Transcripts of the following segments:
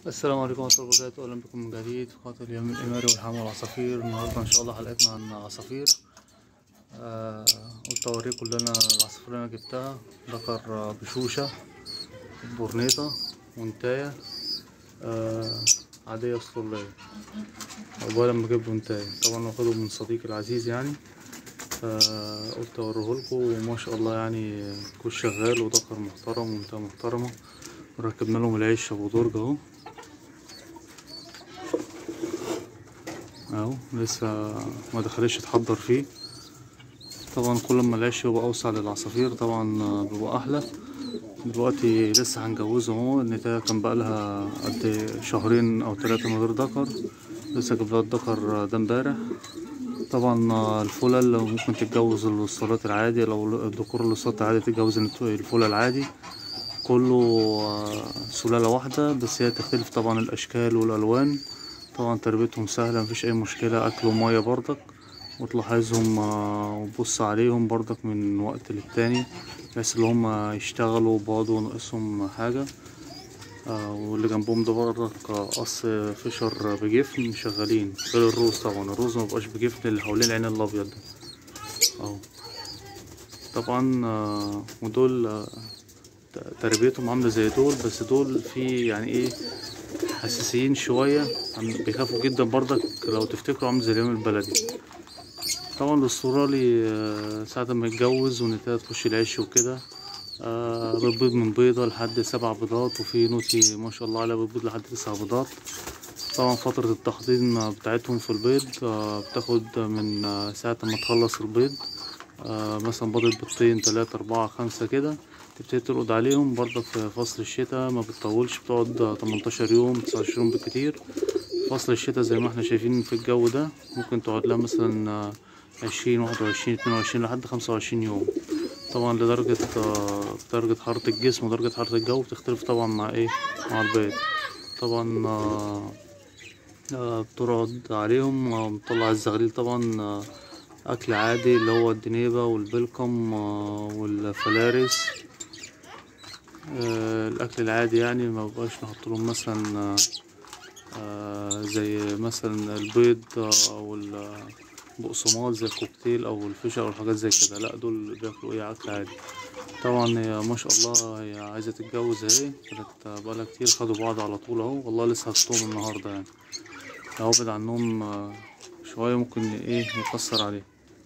السلام عليكم ورحمة الله وبركاته أهلا بكم من جديد في قناة اليوم الإماري والحمى والعصافير النهاردة إن شاء الله حلقتنا عن عصافير آه قلت أوريكم اللي أنا العصافير اللي أنا جبتها ذكر بشوشة بورنيطة ونتاية آه عادية أسطورية أولا لما جبت ونتاية طبعا واخده من صديقي العزيز يعني فقلت أوريهولكوا وما شاء الله يعني كل شغال وذكر محترم ومنتهى محترمة وركبنا لهم العيش أبو درج أهو اهو لسه ما دخلش اتحضر فيه طبعا كل ما العيش يبقى اوسع للعصافير طبعا بيبقى احلى دلوقتي لسه هنجوزه اهو النتاية كان بقالها قد شهرين او ثلاثة من غير ذكر لسه جبلها الذكر ده امبارح طبعا الفلل ممكن تتجوز الوصالات العادي لو الذكور الوصالات العادي تتجوز الفلل العادي كله سلالة واحدة بس هي تختلف طبعا الأشكال والألوان طبعا تربيتهم سهلة مفيش أي مشكلة أكل ومية برضك وتلاحظهم وتبص عليهم برضك من وقت للتاني بحيث اللي هما يشتغلوا برضه ناقصهم حاجة واللي جنبهم ده برضك قص فشر بجفن شغالين غير الروز طبعا الروز مبقاش بجفن اللي حوالين العين الأبيض ده اهو طبعا ودول تربيتهم عاملة زي دول بس دول في يعني ايه حساسيين شوية بيخافوا جدا برضك لو تفتكروا عامل زي اليوم البلدي طبعا الاسترالي ساعة ما يتجوز ونتاية تخش العش وكده بتبيض من بيضة لحد سبع بيضات وفي نوتي ما شاء الله عليها بتبيض لحد تسع بيضات طبعا فترة التحضير بتاعتهم في البيض بتاخد من ساعة ما تخلص البيض مثلا بيضة بيضتين تلاتة أربعة خمسة كده تبتدي ترقد عليهم برضك في فصل الشتاء ما بتطولش بتقعد 18 يوم 19 يوم بالكتير فصل الشتاء زي ما احنا شايفين في الجو ده ممكن تقعد لها مثلا عشرين واحد وعشرين اتنين وعشرين لحد خمسة وعشرين يوم طبعا لدرجة درجة حرارة الجسم ودرجة حرارة الجو بتختلف طبعا مع ايه مع البيض طبعا بتقعد عليهم بتطلع الزغليل طبعا أكل عادي اللي هو الدنيبة والبلقم والفلارس آه الاكل العادي يعني ما بقاش نحط لهم مثلا آه زي مثلا البيض او البقسماط زي الكوكتيل او الفشا او الحاجات زي كده لا دول بياكلوا ايه اكل عادي طبعا هي ما شاء الله هي عايزه تتجوز اهي كانت بقالها كتير خدوا بعض على طول اهو والله لسه هتطوم النهارده يعني لو ابعد عنهم آه شويه ممكن ايه يكسر عليه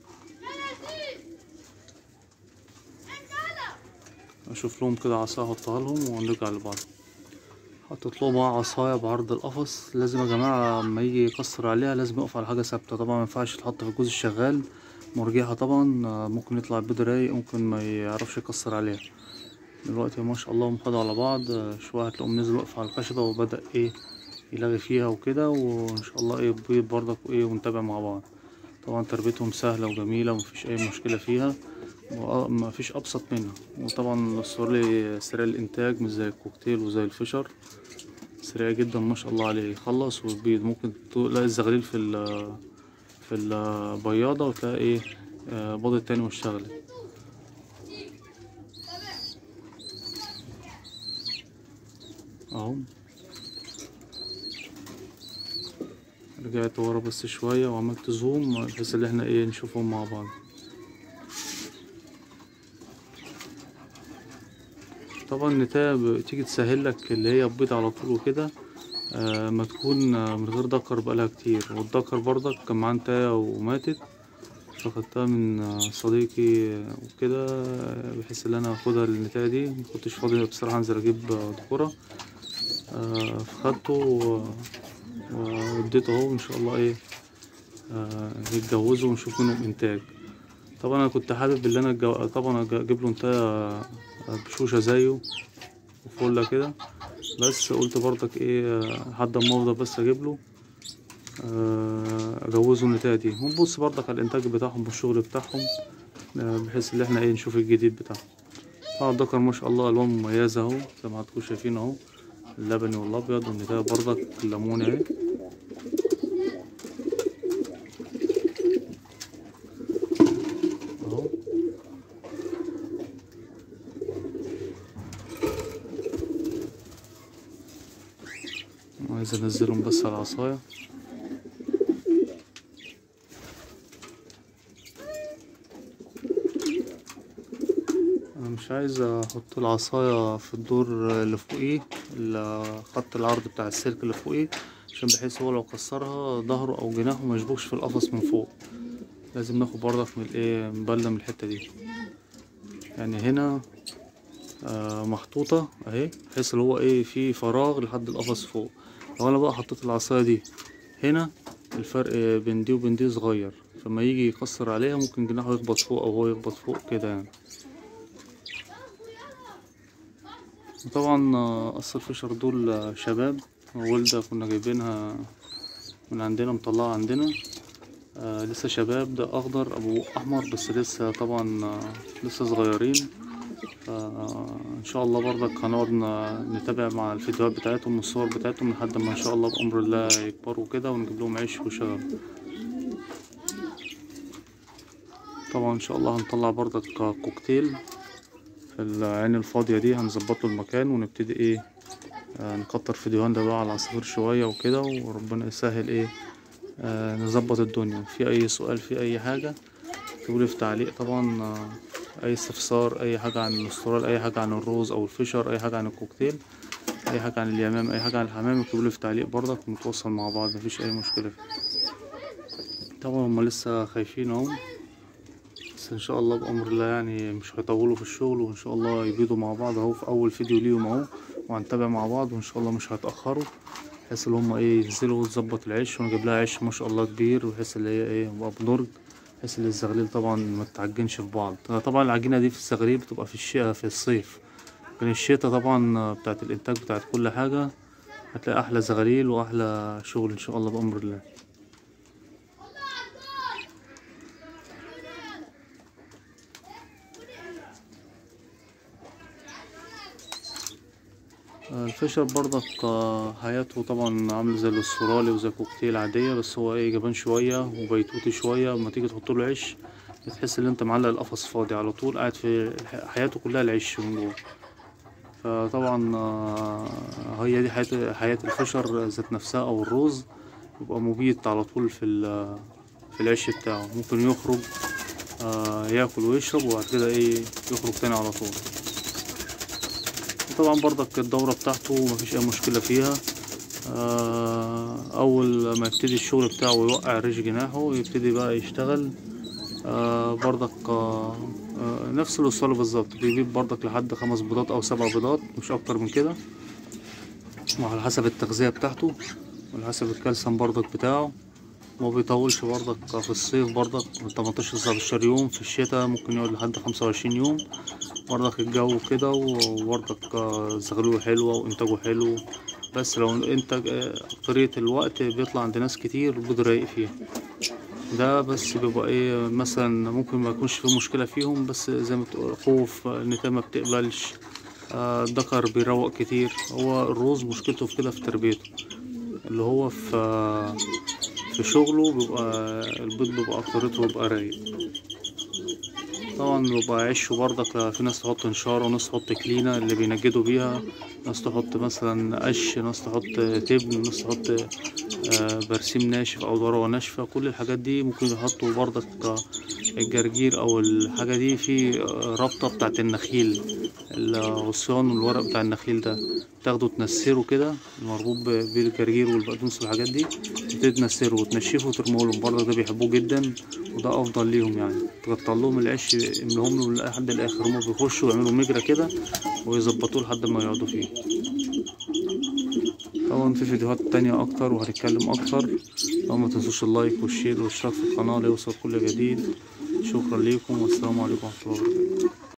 اشوف لهم كده عصايه احطها لهم ونرجع لبعض حطيت لهم عصايه بعرض القفص لازم يا جماعه اما يجي يكسر عليها لازم يقف على حاجه ثابته طبعا ما ينفعش تحط في الجوز الشغال مرجحه طبعا ممكن يطلع البيض رايق ممكن ما يعرفش يكسر عليها دلوقتي ما شاء الله هم خدوا على بعض شويه هتلاقيهم نزل واقف على الخشبه وبدا ايه يلغي فيها وكده وان شاء الله ايه بيض برضك وايه ونتابع مع بعض طبعا تربيتهم سهله وجميله ومفيش اي مشكله فيها ما فيش ابسط منها وطبعا السوري سريع الانتاج مش زي الكوكتيل وزي الفشر سريع جدا ما شاء الله عليه يخلص ويبيض ممكن تلاقي الزغليل في ال في البياضة وتلاقي ايه بيض التاني واشتغلت اهو رجعت ورا بس شوية وعملت زوم بحيث ان احنا ايه نشوفهم مع بعض طبعا النتاية بتيجي تسهل لك اللي هي بيض على طول وكده آه ما تكون آه من غير ذكر بقالها كتير والذكر برضك كان معاه نتاية وماتت فخدتها من آه صديقي وكده بحيث ان انا اخدها النتاية دي مكنتش فاضي بصراحة انزل اجيب ذكورة آه فخدته واديته اهو ان شاء الله ايه آه يتجوزوا ونشوف منهم انتاج طبعا انا كنت حابب ان انا الجو... طبعا اجيب له نتاية بشوشة زيه وفلة كده بس قلت برضك ايه لحد اما افضل بس اجيب له اجوزه النتاية دي ونبص برضك على الانتاج بتاعهم والشغل بتاعهم بحيث ان احنا ايه نشوف الجديد بتاعهم طبعا الذكر ما شاء الله الوان مميزة اهو زي ما هتكونوا شايفين اهو اللبني والابيض والنتاية برضك الليموني اهي عايز انزلهم بس على العصاية انا مش عايز احط العصاية في الدور اللي فوقيه ال- خط العرض بتاع السلك اللي فوقيه عشان بحيث هو لو كسرها ظهره او جناحه مشبوكش في القفص من فوق لازم ناخد برضك من الايه مبلة من الحتة دي يعني هنا آه محطوطة اهي بحيث اللي هو ايه في فراغ لحد القفص فوق لو انا بقى حطيت العصاية دي هنا الفرق بين دي وبين دي صغير فما يجي يكسر عليها ممكن جناحه يخبط فوق او هو يخبط فوق كده يعني وطبعا آه، قص الفشر دول آه، شباب ولدة كنا جايبينها من عندنا مطلعة عندنا آه لسه شباب ده اخضر ابو احمر بس لسه طبعا آه لسه صغيرين فان شاء الله برضك هنقعد ن- نتابع مع الفيديوهات بتاعتهم والصور بتاعتهم لحد ما ان شاء الله بامر الله يكبروا كده ونجيب لهم عيش وشغل طبعا ان شاء الله هنطلع برضك كوكتيل في العين الفاضية دي هنظبط له المكان ونبتدي ايه آه نكتر فيديوهات بقى على العصافير شوية وكده وربنا يسهل ايه آه نظبط الدنيا في اي سؤال في اي حاجة اكتبولي في تعليق طبعا آه اي استفسار اي حاجة عن الاسترال اي حاجة عن الروز او الفشر اي حاجة عن الكوكتيل اي حاجة عن اليمام اي حاجة عن الحمام اكتبولي في تعليق برضك ونتواصل مع بعض مفيش اي مشكلة فيه طبعا هما لسه خايفين اهو بس ان شاء الله بامر الله يعني مش هيطولوا في الشغل وان شاء الله يبيضوا مع بعض اهو في اول فيديو ليهم اهو وهنتابع مع بعض وان شاء الله مش هيتاخروا بحيث ان هم ايه ينزلوا وتظبط العيش وانا جايب لها عيش ما شاء الله كبير بحيث اللي هي ايه يبقى بنرج بحيث ان الزغليل طبعا ما تتعجنش في بعض طبعا العجينه دي في الزغليل بتبقى في الشتاء في الصيف لكن الشتاء طبعا بتاعت الانتاج بتاعت كل حاجه هتلاقي احلى زغليل واحلى شغل ان شاء الله بامر الله الفشل برضك آه، حياته طبعا عامل زي الاسترالي وزي كوكتيل عادية بس هو ايه جبان شوية وبيتوتي شوية لما تيجي تحط له عيش بتحس ان انت معلق القفص فاضي على طول قاعد في ح- حياته كلها العيش من جوه فطبعا آه، هي دي حياة حياة الفشر ذات نفسها او الروز يبقى مبيت على طول في ال- في العيش بتاعه ممكن يخرج آه، ياكل ويشرب وبعد كده ايه يخرج تاني على طول طبعا برضك الدورة بتاعته مفيش أي مشكلة فيها آه، أول ما يبتدي الشغل بتاعه ويوقع ريش جناحه يبتدي بقى يشتغل آه، برضك آه، آه، نفس الوصال بالظبط بيجيب برضك لحد خمس بيضات أو سبع بيضات مش أكتر من كده وعلى حسب التغذية بتاعته وعلى حسب الكالسيوم برضك بتاعه ما بيطولش برضك في الصيف برضك من 18 19 يوم في الشتاء ممكن يقعد لحد 25 يوم برضك الجو كده وبرضك آه، زغلوله حلوة وإنتاجه حلو بس لو إنتاج آه، أكترية الوقت بيطلع عند ناس كتير البيض رايق فيها ده بس بيبقى ايه مثلا ممكن ما يكونش في مشكلة فيهم بس زي ما تقول خوف النتاية ما بتقبلش آه، الذكر بيروق كتير هو الروز مشكلته في كده في تربيته اللي هو في في شغله بيبقى البيض بيبقى أكترته بيبقى رايق طبعا بيبقى عيشه برضك في ناس تحط نشارة وناس تحط كلينة اللي بينجدوا بيها ناس تحط مثلا قش ناس تحط تبن ناس تحط آه، برسيم ناشف أو ذروة ناشفة كل الحاجات دي ممكن يحطوا برضك آه، الجرجير أو الحاجة دي في آه، رابطة بتاعت النخيل الغصيان والورق بتاع النخيل ده تاخده تنسره كده مربوط ب- بالجرجير والبقدونس والحاجات دي تبتدي تنسره وتنشفه وترميه لهم برضه ده بيحبوه جدا وده افضل ليهم يعني تقطع لهم العيش املهم له لحد الاخر هما بيخشوا يعملوا مجرى كده ويظبطوه لحد ما يقعدوا فيه طبعا في فيديوهات تانية اكتر وهنتكلم اكتر لو ما تنسوش اللايك والشير والاشتراك في القناة ليوصل كل جديد شكرا ليكم والسلام عليكم ورحمة الله وبركاته